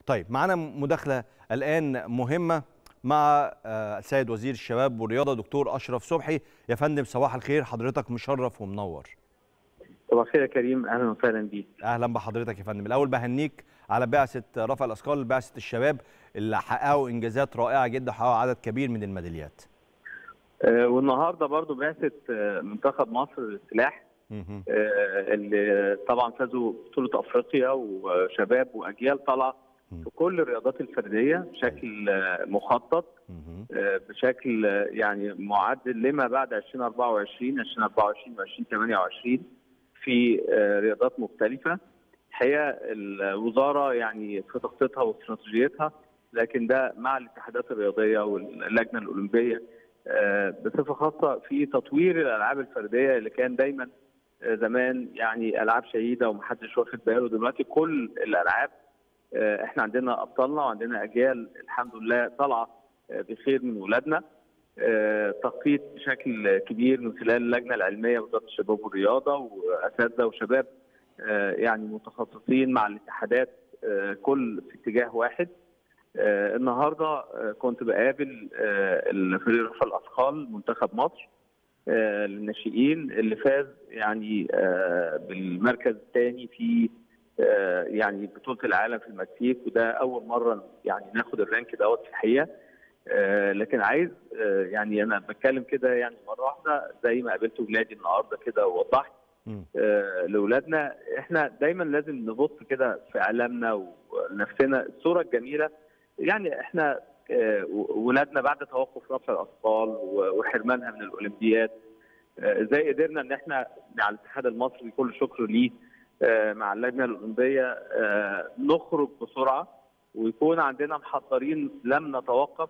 طيب معانا مداخله الان مهمه مع آه، السيد وزير الشباب والرياضه دكتور اشرف صبحي يا فندم صباح الخير حضرتك مشرف ومنور صباح الخير يا كريم اهلا وسهلا بيك اهلا بحضرتك يا فندم الاول بهنيك على بعثه رفع الاثقال بعثه الشباب اللي حققوا انجازات رائعه جدا حققوا عدد كبير من الميداليات آه والنهارده برضو بعثه آه، منتخب مصر للسلاح مهم. آه اللي طبعا فازوا بطوله افريقيا وشباب واجيال طالعه مم. في كل الرياضات الفرديه بشكل آه، مخطط مهم. آه، بشكل آه، يعني معدل لما بعد 2024 2024 و2028 في آه، رياضات مختلفه الحقيقه الوزاره يعني في تخطيطها واستراتيجيتها لكن ده مع الاتحادات الرياضيه واللجنه الاولمبيه آه، بصفه خاصه في تطوير الالعاب الفرديه اللي كان دايما آه، زمان يعني العاب شهيده ومحدش واخد باله دلوقتي كل الالعاب آه، احنا عندنا ابطالنا وعندنا اجيال الحمد لله طالعه آه، بخير من ولادنا آه، تخطيط بشكل كبير من خلال اللجنه العلميه وزاره الشباب والرياضه واساتذه وشباب آه، يعني متخصصين مع الاتحادات آه، كل في اتجاه واحد آه، النهارده آه، كنت بقابل آه، الفريق رفع الاثقال منتخب مصر آه، للناشئين اللي فاز يعني آه، بالمركز الثاني في آه، يعني بطوله العالم في المكسيك وده اول مره يعني ناخد الرانك دوت في الحقيقه آه، لكن عايز آه، يعني انا بتكلم كده يعني مره واحده زي ما قابلت ولادي النهارده كده ووضحت مم. آه، لاولادنا احنا دايما لازم نبص كده في اعلامنا ونفسنا الصوره الجميله يعني احنا آه، ولادنا بعد توقف رفع الاثقال و- وحرمانها من الاولمبياد آه، ازاي قدرنا ان احنا مع الاتحاد المصري كل شكر ليه آه، مع اللجنه الاولمبيه آه، نخرج بسرعه ويكون عندنا محضرين لم نتوقف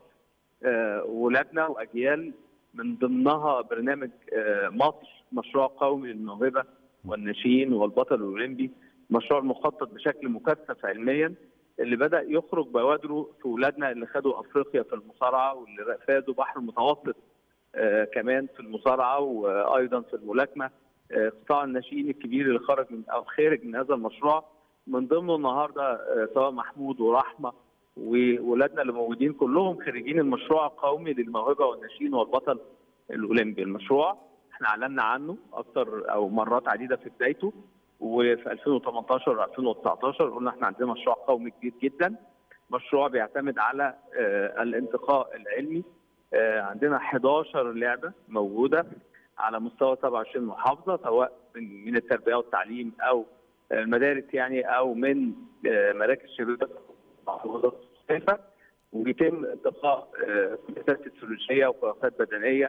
آه، ولادنا واجيال من ضمنها برنامج آه، مصر مشروع قومي للموهبه والناشئين والبطل الاولمبي مشروع مخطط بشكل مكثف علميا اللي بدا يخرج بوادره في ولادنا اللي خدوا افريقيا في المصارعه واللي فازوا بحر المتوسط آه، كمان في المصارعه وايضا في الملاكمه آه، قطاع الناشئين الكبير اللي خرج من او خارج من هذا المشروع من ضمنه النهارده آه، سواء محمود ورحمه وولادنا اللي موجودين كلهم خريجين المشروع القومي للموهبه والناشئين والبطل الاولمبي المشروع احنا اعلنا عنه اكتر او مرات عديده في بدايته وفي 2018 2019 قلنا احنا عندنا مشروع قومي كبير جدا مشروع بيعتمد على آه، الانتقاء العلمي آه، عندنا 11 لعبه موجوده على مستوى 27 محافظه سواء من من التربيه والتعليم او المدارس يعني او من آه، مراكز شباب محافظات مختلفه وبيتم انتقاء آه، كورسات فسيولوجيه وكورسات بدنيه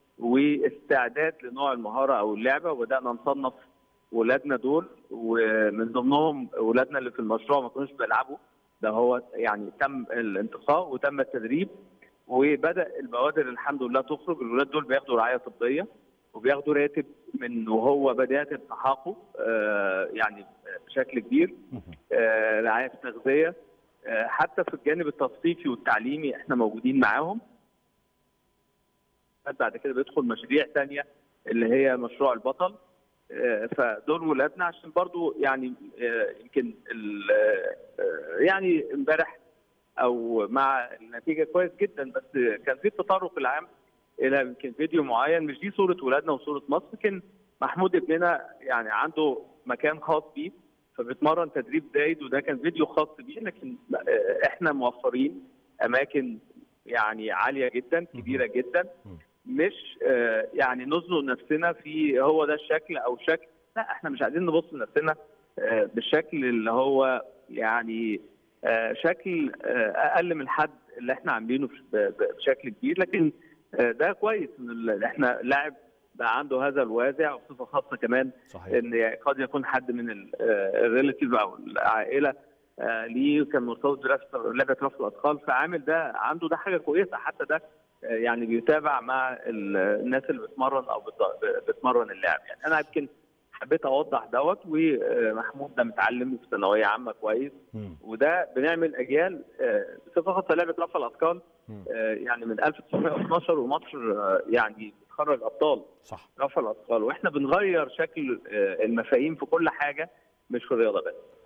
واستعداد لنوع المهاره او اللعبه وبدانا نصنف ولادنا دول ومن ضمنهم ولادنا اللي في المشروع ما كانوش بيلعبوا ده هو يعني تم الانتقاء وتم التدريب وبدا البوادر الحمد لله تخرج الولاد دول بياخدوا رعايه طبيه وبياخدوا راتب من وهو بدايه التحاقه آه، يعني بشكل كبير مهم. آه، رعايه تغذيه آه، حتى في الجانب التثقيفي والتعليمي احنا موجودين معاهم بعد كده بيدخل مشاريع تانية اللي هي مشروع البطل آه، فدول ولادنا عشان برضو يعني آه، يمكن ال- آه، يعني امبارح او مع النتيجه كويس جدا بس كان في التطرق العام الى يمكن فيديو معين مش دي صوره ولادنا وصوره مصر لكن محمود ابننا يعني عنده مكان خاص بيه فبيتمرن تدريب زايد وده كان فيديو خاص بيه لكن آه، احنا موفرين اماكن يعني عاليه جدا كبيره جدا مم. مش آه، يعني نزنق نفسنا في هو ده الشكل او شكل لا احنا مش عايزين نبص لنفسنا آه، بالشكل اللي هو يعني آه، شكل آه، اقل من الحد اللي احنا عاملينه ب- ب- بشكل كبير لكن آه، ده كويس ان ال- احنا لاعب بقى عنده هذا الوازع وبصفه خاصه كمان صحيح ان قد يكون حد من ال- آه، الريلاتيف او العائله آه، ليه كان مرتبط برفع لعبه رفع الاثقال فعامل ده عنده ده حاجه كويسه حتى ده آه، يعني بيتابع مع ال- الناس اللي بتمرن او بت- بتمرن اللعب يعني انا يمكن حبيت اوضح دوت ومحمود ده متعلم في ثانويه عامه كويس مم. وده بنعمل اجيال آه، بصفه خاصه لعبه رفع الاثقال مم. آه، يعني من 1912 ومصر آه، يعني بتخرج ابطال صح رفع الاثقال واحنا بنغير شكل آه، المفاهيم في كل حاجه مش في الرياضه بس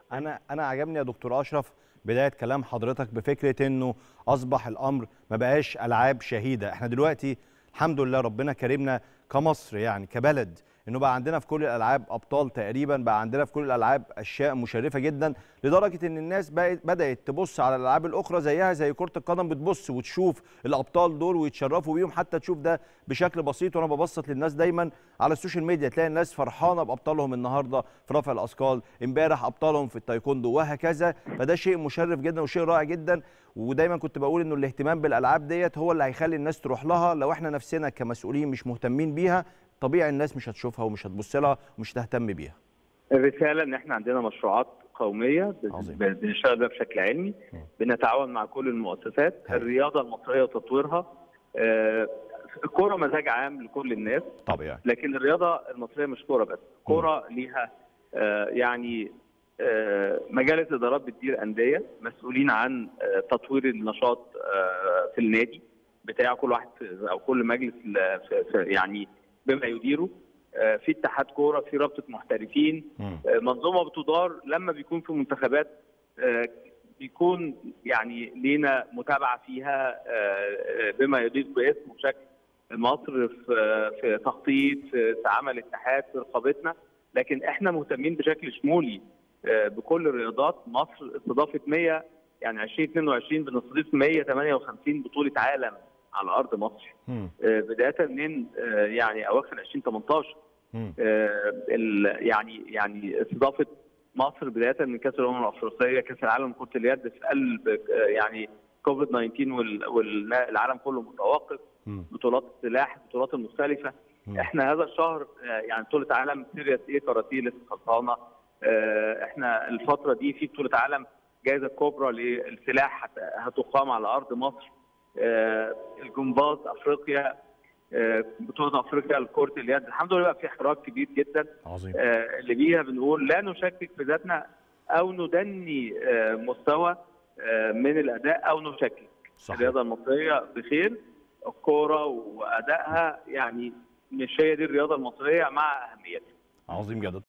انا انا عجبني يا دكتور اشرف بدايه كلام حضرتك بفكره انه اصبح الامر ما بقاش العاب شهيده احنا دلوقتي الحمد لله ربنا كرمنا كمصر يعني كبلد انه بقى عندنا في كل الالعاب ابطال تقريبا بقى عندنا في كل الالعاب اشياء مشرفه جدا لدرجه ان الناس بقت بدات تبص على الالعاب الاخرى زيها زي كره القدم بتبص وتشوف الابطال دول ويتشرفوا بيهم حتى تشوف ده بشكل بسيط وانا ببسط للناس دايما على السوشيال ميديا تلاقي الناس فرحانه بابطالهم النهارده في رفع الاثقال امبارح ابطالهم في التايكوندو وهكذا فده شيء مشرف جدا وشيء رائع جدا ودايما كنت بقول انه الاهتمام بالالعاب ديت هو اللي هيخلي الناس تروح لها لو احنا نفسنا كمسؤولين مش مهتمين بيها طبيعي الناس مش هتشوفها ومش هتبص لها ومش تهتم بيها الرساله ان احنا عندنا مشروعات قوميه عظيم. بنشتغل بيها بشكل علمي مم. بنتعاون مع كل المؤسسات حلو. الرياضه المصريه وتطويرها آه، الكوره مزاج عام لكل الناس طبيعي لكن الرياضه المصريه مش كوره بس كوره ليها آه، يعني آه، مجالس ادارات بتدير انديه مسؤولين عن آه، تطوير النشاط آه، في النادي بتاع كل واحد في- او كل مجلس ل- في- في- يعني بما يديره آه، في اتحاد كوره في رابطه محترفين مم. آه، منظومه بتدار لما بيكون في منتخبات آه، بيكون يعني لينا متابعه فيها آه، آه، بما يضيف باسم وشكل مصر في في تخطيط في في عمل اتحاد في رقابتنا لكن احنا مهتمين بشكل شمولي آه، بكل الرياضات مصر استضافت 100 يعني 2022 بنستضيف 158 بطوله عالم على ارض مصر مم. آه، بدايه من آه، يعني اواخر 2018 مم. آه، ال- يعني يعني استضافه مصر بدايه من كاس الامم الافريقيه كاس العالم كره اليد في قلب آه، يعني كوفيد 19 والعالم كله متوقف مم. بطولات السلاح البطولات المختلفه مم. احنا هذا الشهر آه، يعني بطوله عالم سيريس ايه كاراتيه لسه خلصانه آه، احنا الفتره دي في بطوله عالم جائزه كبرى للسلاح هت- هتقام على ارض مصر آه، الجمباز افريقيا آه، بطوله افريقيا لكره اليد الحمد لله بقى في حراك كبير جدا عظيم آه، اللي بيها بنقول لا نشكك في ذاتنا او ندني آه، مستوى آه، من الاداء او نشكك صحيح الرياضه المصريه بخير الكوره وادائها يعني مش هي دي الرياضه المصريه مع اهميتها عظيم جدا